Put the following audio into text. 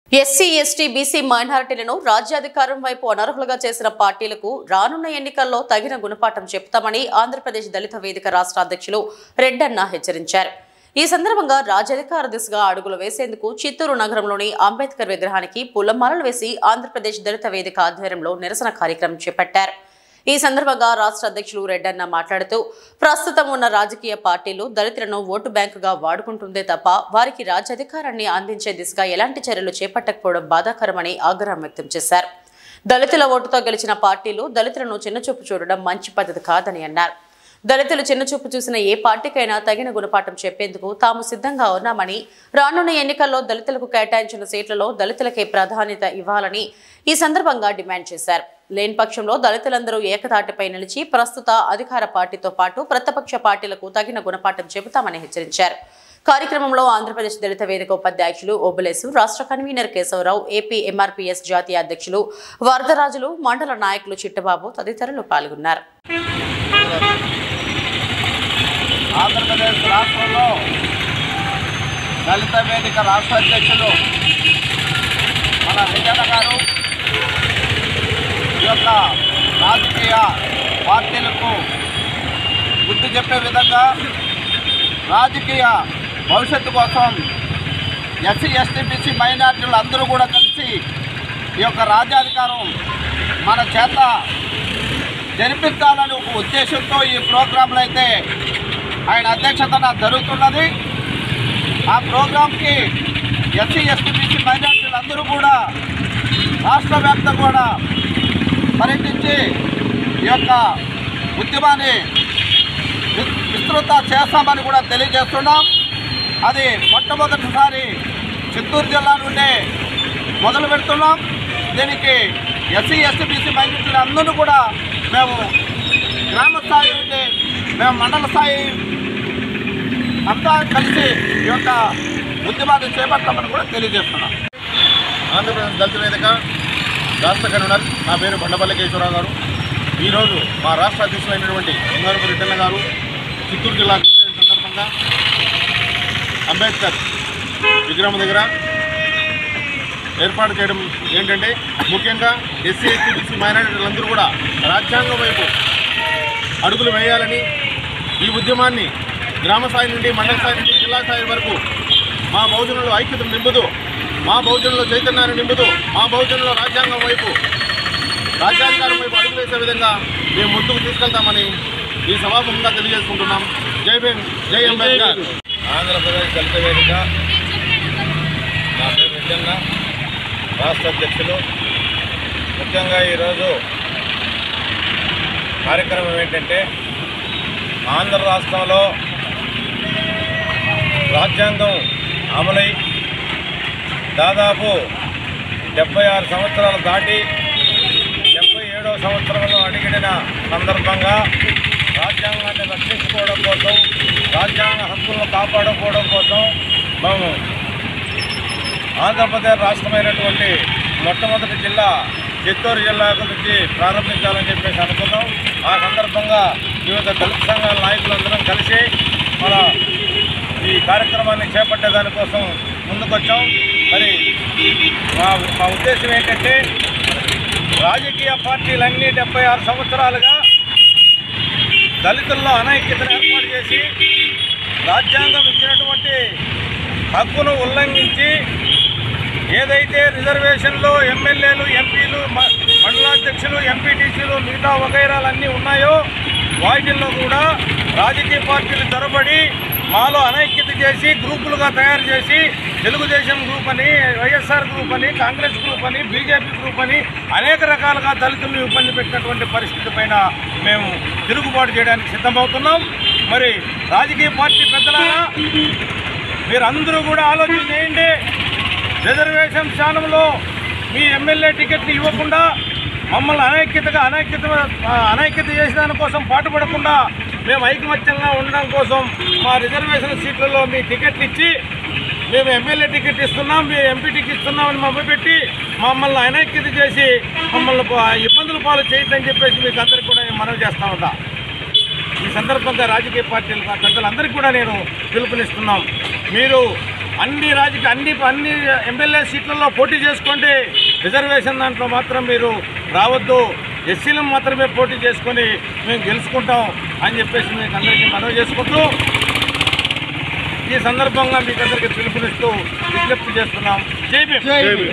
SC ST BC మైనారిటీలను రాజ్యాధికారం వైపు అనర్హులుగా చేసిన పార్టీలకు రానున్న ఎన్నికల్లో తగిన గుణపాఠం చెప్తామని ఆంధ్రప్రదేశ్ దళిత వేదిక రాష్ట్ర అధ్యక్షులు రెడ్డన్న హెచ్చరించారు ఈ సందర్భంగా రాజ్యాధికార దిశగా అడుగులు వేసేందుకు చిత్తూరు నగరంలోని అంబేద్కర్ విగ్రహానికి పూలమాలలు వేసి ఆంధ్రప్రదేశ్ దళిత వేదిక ఆధ్వర్యంలో నిరసన కార్యక్రమం చేపట్టారు ఈ సందర్భంగా రాష్ట్ర అధ్యక్షులు రెడ్డన్న మాట్లాడుతూ ప్రస్తుతం ఉన్న రాజకీయ పార్టీలు దళితులను ఓటు బ్యాంకుగా వాడుకుంటుందే తప్ప వారికి రాజ్యాధికారాన్ని అందించే దిశగా ఎలాంటి చర్యలు చేపట్టకపోవడం బాధాకరమని ఆగ్రహం వ్యక్తం చేశారు దళితుల ఓటుతో గెలిచిన పార్టీలు దళితులను చిన్నచూపు చూడడం మంచి పద్ధతి కాదని అన్నారు దళితులు చిన్నచూపు చూసిన ఏ పార్టీకైనా తగిన గుణపాఠం చెప్పేందుకు తాము సిద్ధంగా ఉన్నామని రానున్న ఎన్నికల్లో దళితులకు కేటాయించిన సీట్లలో దళితులకే ప్రాధాన్యత ఇవ్వాలని ఈ సందర్భంగా డిమాండ్ చేశారు లేని పక్షంలో దళితులందరూ ఏకతాటిపై నిలిచి ప్రస్తుత అధికార పార్టీతో పాటు ప్రతిపక్ష పార్టీలకు తగిన గుణపాఠం చెబుతామని హెచ్చరించారు కార్యక్రమంలో ఆంధ్రప్రదేశ్ దళిత వేదిక ఉపాధ్యక్షులు ఓబులేసు రాష్ట్ర కన్వీనర్ కేశవరావు ఏపీ ఎంఆర్పీఎస్ జాతీయ అధ్యక్షులు వరదరాజులు మండల నాయకులు చిట్టబాబు తదితరులు పాల్గొన్నారు ఆంధ్రప్రదేశ్ రాష్ట్రంలో దళిత వేదిక రాష్ట్ర అధ్యక్షులు మన వెంకన్న గారు ఈ యొక్క రాజకీయ పార్టీలకు బుద్ధి చెప్పే విధంగా రాజకీయ భవిష్యత్తు కోసం ఎస్సీ ఎస్టీ బీసీ మైనార్టీలు అందరూ కూడా కలిసి ఈ యొక్క రాజ్యాధికారం మన చేత జరిపించాలని ఒక ఉద్దేశంతో ఈ ప్రోగ్రాంలు అయితే ఆయన అధ్యక్షతన జరుగుతున్నది ఆ ప్రోగ్రాంకి ఎస్సీ ఎస్టీ బీసీ మైనార్టీలు అందరూ కూడా రాష్ట్ర వ్యాప్తంగా కూడా పర్యటించి ఈ యొక్క ఉద్యమాన్ని వి- విస్తృత చేస్తామని కూడా తెలియజేస్తున్నాం అది మొట్టమొదటిసారి చిత్తూరు జిల్లా నుండే మొదలు పెడుతున్నాం దీనికి ఎస్సీ ఎస్టీ బీసీ మైనార్టీలు అందరూ కూడా మేము గ్రామ స్థాయి నుండి మేము మండల స్థాయి అంతా కలిసి ఈ యొక్క ఉద్యమాన్ని చేపడతామని కూడా తెలియజేస్తున్నాం ఆంధ్రప్రదేశ్ దళిత వేదిక రాష్ట్ర కన్వీనర్ నా పేరు బండపల్లి కేశవరావు గారు ఈరోజు మా రాష్ట్ర అధ్యక్షులైనటువంటి బంగారు రెడ్డన్న గారు చిత్తూరు జిల్లా సందర్భంగా అంబేద్కర్ విగ్రహం దగ్గర ఏర్పాటు చేయడం ఏంటంటే ముఖ్యంగా ఎస్సీ ఎస్టీ బీసీ మైనారిటీలందరూ కూడా రాజ్యాంగం వైపు అడుగులు వేయాలని ఈ ఉద్యమాన్ని గ్రామ స్థాయి నుండి మండల స్థాయి నుండి జిల్లా స్థాయి వరకు మా బహుజనులు ఐక్యతను నింపుతూ మా బహుజనుల చైతన్యాన్ని నింపుతూ మా బహుజనుల రాజ్యాంగం వైపు రాజ్యాంగారం వైపు అడుగు వేసే విధంగా మేము ముందుకు తీసుకెళ్తామని ఈ సభాముఖంగా తెలియజేసుకుంటున్నాం జై భీమ్ జై అంబేద్కర్ ఆంధ్రప్రదేశ్ దళిత వేదిక నా పేరు రెడ్డన్న రాష్ట్ర అధ్యక్షులు ముఖ్యంగా ఈరోజు కార్యక్రమం ఏంటంటే ఆంధ్ర రాష్ట్రంలో రాజ్యాంగం అమలై దాదాపు డెబ్బై ఆరు సంవత్సరాలు దాటి డెబ్బై ఏడవ సంవత్సరంలో అడిగిన సందర్భంగా రాజ్యాంగాన్ని రక్షించుకోవడం కోసం రాజ్యాంగ హక్కులను కాపాడుకోవడం కోసం మేము ఆంధ్రప్రదేశ్ రాష్ట్రమైనటువంటి మొట్టమొదటి జిల్లా చిత్తూరు జిల్లా గురించి ప్రారంభించాలని చెప్పేసి అనుకున్నాం ఆ సందర్భంగా వివిధ దళిత సంఘాల నాయకులందరం కలిసి మన ఈ కార్యక్రమాన్ని చేపట్టే దానికోసం ముందుకొచ్చాం మరి మా మా ఉద్దేశం ఏంటంటే రాజకీయ పార్టీలన్నీ డెబ్బై ఆరు సంవత్సరాలుగా దళితుల్లో అనైక్యతను ఏర్పాటు చేసి రాజ్యాంగం ఇచ్చినటువంటి హక్కును ఉల్లంఘించి ఏదైతే రిజర్వేషన్లో ఎమ్మెల్యేలు ఎంపీలు మ- మండలాధ్యక్షులు ఎంపీటీసీలు మిగతా వగైరాలన్నీ ఉన్నాయో వాటిల్లో కూడా రాజకీయ పార్టీలు చొరబడి మాలో అనైక్యత చేసి గ్రూపులుగా తయారు చేసి తెలుగుదేశం గ్రూప్ అని వైఎస్ఆర్ గ్రూప్ అని కాంగ్రెస్ గ్రూప్ అని బీజేపీ గ్రూప్ అని అనేక రకాలుగా దళితులను ఇబ్బంది పెట్టినటువంటి పరిస్థితి పైన మేము తిరుగుబాటు చేయడానికి సిద్ధమవుతున్నాం మరి రాజకీయ పార్టీ పెద్దలారా మీరందరూ కూడా ఆలోచన చేయండి రిజర్వేషన్ స్థానంలో మీ ఎమ్మెల్యే టికెట్ని ఇవ్వకుండా మమ్మల్ని అనైక్యతగా అనైక్యత ఆ, అనైక్యత చేసిన దానికోసం పాటుపడకుండా మేము ఐకమత్యంగా ఉండడం కోసం మా రిజర్వేషన్ సీట్లలో మీ టికెట్లు ఇచ్చి మేము ఎమ్మెల్యే టికెట్ ఇస్తున్నాం మీ ఎంపీ టికెట్ ఇస్తున్నామని మమ్మల్ని పెట్టి మమ్మల్ని అనైక్యత చేసి మమ్మల్ని పా- ఇబ్బందుల పాలు చేయొద్దని చెప్పేసి మీకు అందరికీ కూడా నేను మనవి చేస్తా ఉంటా ఈ సందర్భంగా రాజకీయ పార్టీల పెద్దలందరికీ కూడా నేను పిలుపునిస్తున్నాం మీరు అన్ని రాజకీయ అన్ని అన్ని ఎమ్మెల్యే సీట్లలో పోటీ చేసుకోండి రిజర్వేషన్ దాంట్లో మాత్రం మీరు రావద్దు ఎస్సీలను మాత్రమే పోటీ చేసుకొని మేము గెలుచుకుంటాం అని చెప్పేసి మీకు అందరికీ మనవి చేసుకుంటూ ఈ సందర్భంగా మీకు అందరికీ పిలుపునిస్తూ విజ్ఞప్తి చేస్తున్నాం జై భీమ్